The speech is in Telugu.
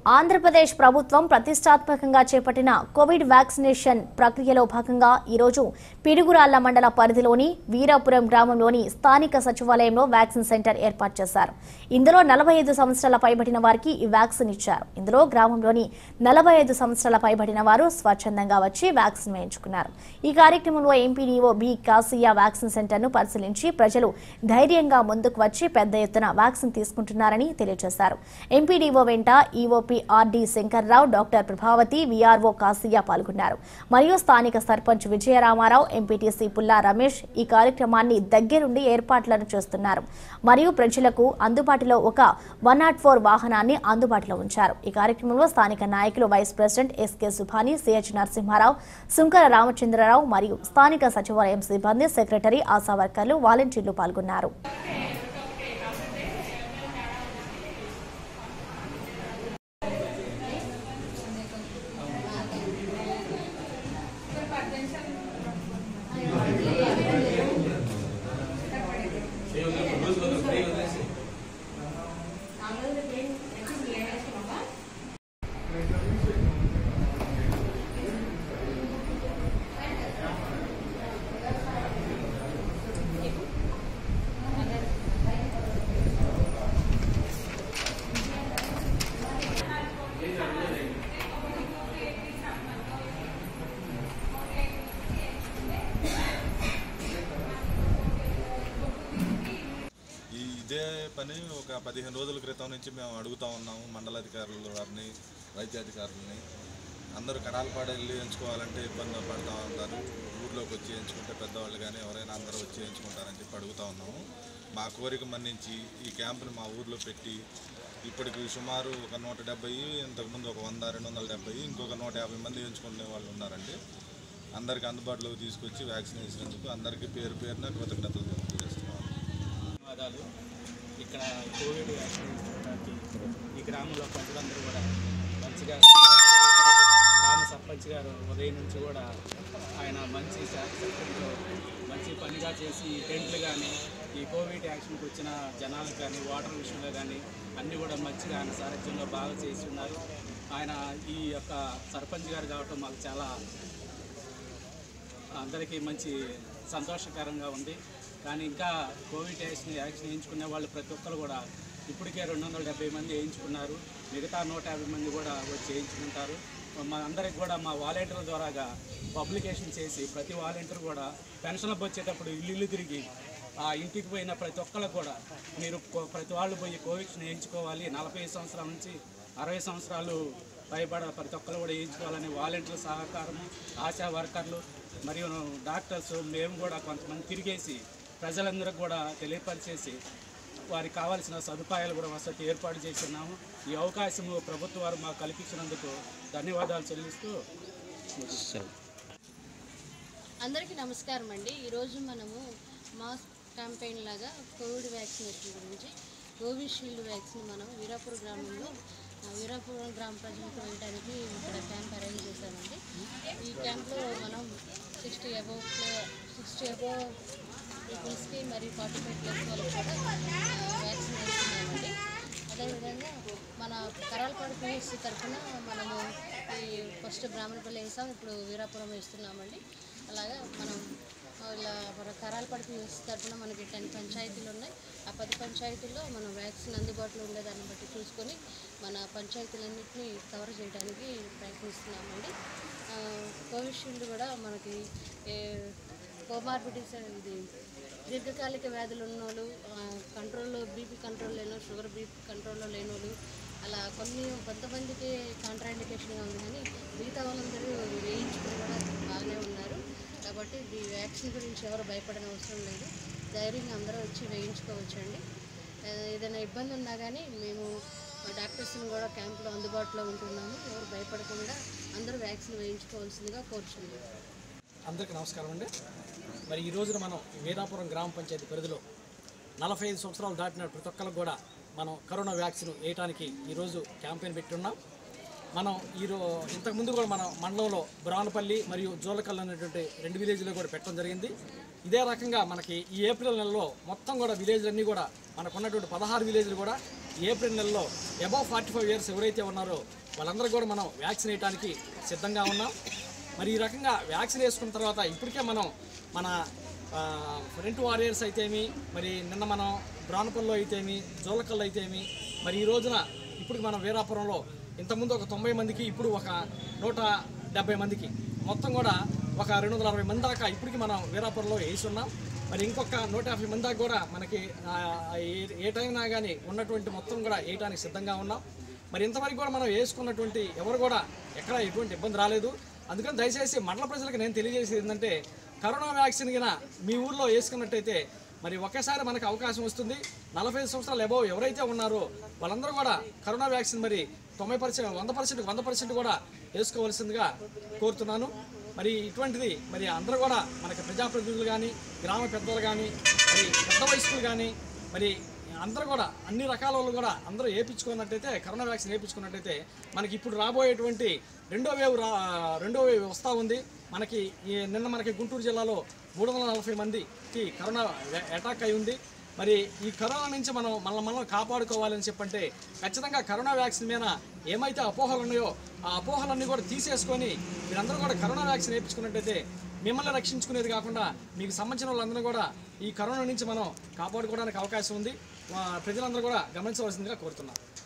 ఆంధ్రప్రదేశ్ ప్రభుత్వం ప్రతిష్టాత్మకంగా చేపట్టిన కోవిడ్ వ్యాక్సినేషన్ ప్రక్రియలో భాగంగా ఈరోజు పిడుగురాళ్ల మండల పరిధిలోని వీరాపురం గ్రామంలోని స్థానిక సచివాలయంలో వ్యాక్సిన్ సెంటర్ ఏర్పాటు చేశారు ఇందులో నలభై ఐదు సంవత్సరాల పైబడిన వారికి ఈ వ్యాక్సిన్ ఇచ్చారు ఇందులో గ్రామంలోని నలభై ఐదు సంవత్సరాల పైబడిన వారు స్వచ్ఛందంగా వచ్చి వ్యాక్సిన్ వేయించుకున్నారు ఈ కార్యక్రమంలో ఎంపీడీఓ బి కాసియా వ్యాక్సిన్ సెంటర్ను పరిశీలించి ప్రజలు ధైర్యంగా ముందుకు వచ్చి పెద్ద ఎత్తున వ్యాక్సిన్ తీసుకుంటున్నారని తెలియజేశారు ఎంపీడీఓ వెంట EOP RD Shankarrao doctor Prabhavati VRO Kasia పాల్గొన్నారు మరియు స్థానిక సర్పంచ్ విజయరామారావు ఎంపీటీసీ పుల్లా రమేష్ ఈ కార్యక్రమాన్ని దగ్గరుండి ఏర్పాట్లను చేస్తున్నారు మరియు ప్రజలకు అందుబాటులో ఒక వన్ నాట్ ఫోర్ వాహనాన్ని అందుబాటులో ఉంచారు ఈ కార్యక్రమంలో స్థానిక నాయకులు vice president SK Subhani CH Narasimharao Sunkara Ramachandrarao మరియు స్థానిక సచివాలయం సిబ్బంది సెక్రటరీ ఆశా వర్కర్లు వాలంటీర్లు పాల్గొన్నారు ఈ ఇదే పని ఒక పదిహేను రోజుల క్రితం నుంచి మేము అడుగుతా ఉన్నాము మండలాధికారుల వారిని వైద్యాధికారులని అందరూ కరాలపాడు వెళ్ళి ఎంచుకోవాలంటే ఇబ్బంది పడుతూ ఉంటారు ఊర్లోకి వచ్చి ఎంచుకుంటే పెద్దవాళ్ళు కానీ ఎవరైనా అందరూ వచ్చి ఎంచుకుంటారని చెప్పి అడుగుతా ఉన్నాము మా కోరిక మన్నించి ఈ క్యాంపుని మా ఊర్లో పెట్టి ఇప్పటికి సుమారు ఒక నూట డెబ్బై ఇంతకుముందు ఒక వంద రెండు వందల డెబ్బై ఇంకొక నూట యాభై మంది ఎంచుకునే వాళ్ళు ఉన్నారండి అందరికీ అందుబాటులోకి తీసుకొచ్చి వ్యాక్సిన్ వేసినందుకు అందరికీ పేరు పేరున కృతజ్ఞతలు తెలియజేస్తున్నాను ధన్యవాదాలు ఇక్కడ కోవిడ్ వ్యాక్సిన్ ఇవ్వడానికి ఈ గ్రామంలో ప్రజలందరూ కూడా మంచిగా గ్రామ సర్పంచ్ గారు ఉదయం నుంచి కూడా ఆయన మంచి శాఖలో మంచి పనిగా చేసి ఈ టెంట్లు కానీ ఈ కోవిడ్ యాక్షన్కి వచ్చిన జనాలకు కానీ వాటర్ విషయంలో కానీ అన్నీ కూడా మంచిగా ఆయన సారథ్యంలో బాగా చేసి ఉన్నారు ఆయన ఈ యొక్క సర్పంచ్ గారు కావటం మాకు చాలా అందరికీ మంచి సంతోషకరంగా ఉంది కానీ ఇంకా కోవిడ్ వ్యాక్సిన్ వ్యాక్సిన్ వేయించుకునే వాళ్ళు ప్రతి ఒక్కరు కూడా ఇప్పటికే రెండు వందల డెబ్బై మంది వేయించుకున్నారు మిగతా నూట యాభై మంది కూడా వచ్చి వేయించుకుంటారు మా అందరికి కూడా మా వాలంటీర్ల ద్వారాగా పబ్లికేషన్ చేసి ప్రతి వాలంటీర్ కూడా పెన్షన్లకు వచ్చేటప్పుడు ఇల్లు ఇల్లు తిరిగి ఆ ఇంటికి పోయిన ప్రతి ఒక్కరికి కూడా మీరు కో- ప్రతి వాళ్ళు పోయి కోవిడ్ని వేయించుకోవాలి నలభై ఐదు సంవత్సరాల నుంచి అరవై సంవత్సరాలు పైబడ ప్రతి ఒక్కరు కూడా వేయించుకోవాలని వాలంటీర్ల సహకారము ఆశా వర్కర్లు మరియు డాక్టర్స్ మేము కూడా కొంతమంది తిరిగేసి ప్రజలందరికీ కూడా తెలియపరిచేసి వారికి కావాల్సిన సదుపాయాలు కూడా వసతి ఏర్పాటు చేస్తున్నాము ఈ అవకాశము ప్రభుత్వ వారు మాకు కల్పించినందుకు ధన్యవాదాలు చెల్లిస్తూ అందరికీ నమస్కారం అండి ఈరోజు మనము మాస్ క్యాంపెయిన్ లాగా కోవిడ్ వ్యాక్సినేషన్ గురించి కోవిషీల్డ్ వ్యాక్సిన్ మనం వీరాపురం గ్రామంలో ఆ, వీరాపురం గ్రామ ప్రజలకు వేయడానికి ఇక్కడ క్యాంప్ అరేంజ్ చేశామండి ఈ క్యాంప్లో మనం సిక్స్టీ అబోవ్ సిక్స్టీ అబోవ్ పీపుల్స్కి మరియు ఫార్టీ ఫైవ్ ప్లస్ వాళ్ళకి కూడా వ్యాక్సిన్ వేస్తున్నామండి అదేవిధంగా మన కరాలపాడు పిఎస్సి తరఫున మనము ఈ ఫస్ట్ బ్రాహ్మణపల్లి వేసాం ఇప్పుడు వీరాపురం వేస్తున్నామండి అలాగా మనం ఇలా మన కరాలపాడు పిఎస్సి తరఫున మనకి టెన్ పంచాయతీలు ఉన్నాయి ఆ పది పంచాయతీల్లో మనం వ్యాక్సిన్ అందుబాటులో ఉండేదాన్ని బట్టి చూసుకొని మన పంచాయతీలన్నింటినీ కవర్ చేయడానికి ప్రయత్నిస్తున్నామండి ఆ, కోవిషీల్డ్ కూడా మనకి ఏ, కోమార్బిటీస్ ఇది దీర్ఘకాలిక వ్యాధులు ఉన్నోళ్ళు ఆ, కంట్రోల్లో బీపీ కంట్రోల్ లేనో షుగర్ బీపీ కంట్రోల్లో లేనోళ్ళు అలా కొన్ని కొంతమందికి కాంట్రాండికేషన్గా ఉంది కానీ మిగతా వాళ్ళందరూ వేయించుకుని కూడా బాగానే ఉన్నారు కాబట్టి ఈ వ్యాక్సిన్ గురించి ఎవరు భయపడని అవసరం లేదు ధైర్యంగా అందరూ వచ్చి వేయించుకోవచ్చండి ఆ, ఏదైనా ఇబ్బంది ఉన్నా కానీ మేము డాక్టర్స్ని కూడా క్యాంప్లో అందుబాటులో ఉంటున్నాము ఎవరు భయపడకుండా అందరూ వ్యాక్సిన్ వేయించుకోవాల్సిందిగా కోరుచున్నాము అందరికీ నమస్కారం అండి మరి ఈ రోజున మనం వేదాపురం గ్రామ పంచాయతీ పరిధిలో నలభై ఐదు సంవత్సరాలు దాటిన ప్రతి ఒక్కరికి కూడా మనం కరోనా వ్యాక్సిన్ వేయడానికి ఈరోజు క్యాంపెయిన్ పెట్టున్నాం మనం ఈరో ఇంతకుముందు కూడా మన మండలంలో బ్రానపల్లి మరియు జోలకల్ అనేటువంటి రెండు విలేజ్లో కూడా పెట్టడం జరిగింది ఇదే రకంగా మనకి ఈ ఏప్రిల్ నెలలో మొత్తం కూడా విలేజ్లన్నీ కూడా మనకు ఉన్నటువంటి పదహారు విలేజ్లు కూడా ఏప్రిల్ నెలలో అబౌవ్ ఫార్టీ ఫైవ్ ఇయర్స్ ఎవరైతే ఉన్నారో వాళ్ళందరూ కూడా మనం వ్యాక్సిన్ వేయడానికి సిద్ధంగా ఉన్నాం మరి ఈ రకంగా వ్యాక్సిన్ వేసుకున్న తర్వాత ఇప్పటికే మనం మన ఫ్రంట్ వారియర్స్ అయితేమి మరి నిన్న మనం బ్రానపల్లిలో అయితేమి జోలకల్లో అయితేమి మరి ఈ రోజున ఇప్పుడు మనం వీరాపురంలో ఇంతకుముందు ఒక తొంభై మందికి ఇప్పుడు ఒక నూట డెబ్బై మందికి మొత్తం కూడా ఒక రెండు వందల అరవై మంది దాకా ఇప్పటికి మనం వీరాపురంలో వేసి ఉన్నాం మరి ఇంకొక నూట యాభై మంది దాకా కూడా మనకి ఆ, ఏ- ఏ టైంనా కానీ ఉన్నటువంటి మొత్తం కూడా వేయడానికి సిద్ధంగా ఉన్నాం మరి ఇంతవరకు కూడా మనం వేసుకున్నటువంటి ఎవరు కూడా ఎక్కడ ఎటువంటి ఇబ్బంది రాలేదు అందుకని దయచేసి మండల ప్రజలకు నేను తెలియజేసేది ఏంటంటే కరోనా వ్యాక్సిన్ గిన మీ ఊర్లో వేసుకున్నట్టయితే మరి ఒకేసారి మనకు అవకాశం వస్తుంది నలభై ఐదు సంవత్సరాలు అబౌవ్ ఎవరైతే ఉన్నారో వాళ్ళందరూ కూడా కరోనా వ్యాక్సిన్ మరి తొంభై పర్సెంట్ వంద పర్సెంట్ వంద పర్సెంట్ కూడా వేసుకోవాల్సిందిగా కోరుతున్నాను మరి ఇటువంటిది మరి అందరూ కూడా మనకి ప్రజాప్రతినిధులు కానీ గ్రామ పెద్దలు కానీ మరి పెద్ద వయస్కులు కానీ మరి అందరూ కూడా అన్ని రకాల వాళ్ళు కూడా అందరూ వేయించుకున్నట్టయితే కరోనా వ్యాక్సిన్ వేయించుకున్నట్టయితే మనకి ఇప్పుడు రాబోయేటువంటి రెండో వేవ్ రా రెండో వేవ్ వస్తూ ఉంది మనకి ఈ నిన్న మనకి గుంటూరు జిల్లాలో మూడు వందల నలభై మందికి కరోనా వ్యా- అటాక్ అయి ఉంది మరి ఈ కరోనా నుంచి మనం మనల్ని మనం కాపాడుకోవాలని చెప్పంటే ఖచ్చితంగా కరోనా వ్యాక్సిన్ మీద ఏమైతే అపోహలు ఉన్నాయో ఆ అపోహలన్నీ కూడా తీసేసుకొని మీరందరూ కూడా కరోనా వ్యాక్సిన్ వేయించుకున్నట్టయితే మిమ్మల్ని రక్షించుకునేది కాకుండా మీకు సంబంధించిన వాళ్ళందరూ కూడా ఈ కరోనా నుంచి మనం కాపాడుకోవడానికి అవకాశం ఉంది ఆ, ప్రజలందరూ కూడా గమనించవలసిందిగా కోరుతున్నాను